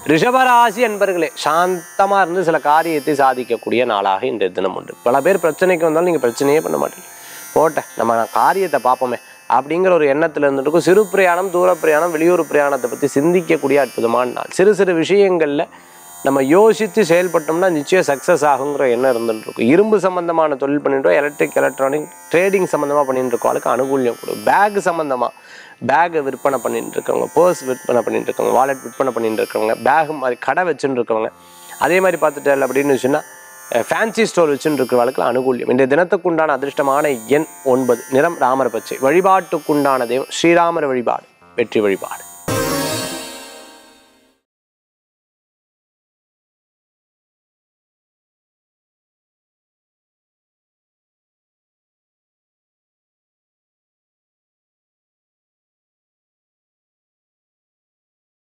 ரிஷபராசி என்பர்களே சாந்தமாக இருந்து சில காரியத்தை சாதிக்கக்கூடிய நாளாக இன்றைய தினம் உண்டு பல பேர் பிரச்சனைக்கு வந்தாலும் நீங்கள் பிரச்சனையே பண்ண மாட்டீங்க போட்டேன் நம்ம நான் காரியத்தை பார்ப்போமே அப்படிங்கிற ஒரு எண்ணத்தில் இருந்துட்டு சிறு பிரயாணம் தூர பிரயாணம் வெளியூர் பிரயாணத்தை பற்றி சிந்திக்கக்கூடிய அற்புதமான நாள் சிறு சிறு விஷயங்களில் நம்ம யோசித்து செயல்பட்டோம்னா நிச்சயம் சக்ஸஸ் ஆகுங்கிற எண்ணம் இருந்துட்டு இருக்கும் இரும்பு சம்மந்தமான தொழில் பண்ணிட்டு எலக்ட்ரிக் எலக்ட்ரானிக் ட்ரேடிங் சம்மந்தமாக பண்ணிட்டு இருக்கவங்களுக்கு அனுகூல்யம் கொடுக்கும் பேக் சம்மந்தமாக பேக் விற்பனை பண்ணிட்டு இருக்கவங்க பர்ஸ் விற்பனை பண்ணிட்டு இருக்கவங்க வாலெட் விற்பனை பண்ணிட்டு இருக்கவங்க பேக் மாதிரி கடை வச்சுட்டு இருக்கவங்க அதே மாதிரி பார்த்துட்டு அப்படின்னு வச்சுன்னா ஃபேன்சி ஸ்டோர் வச்சுட்டு இருக்கிறவர்களுக்கு அனுகூல்யம் இந்த தினத்துக்குண்டான அதிர்ஷ்டமான எண் ஒன்பது நிறம் ராமர் பச்சை வழிபாட்டுக்குண்டான தெய்வம் ஸ்ரீராமர் வழிபாடு வெற்றி வழிபாடு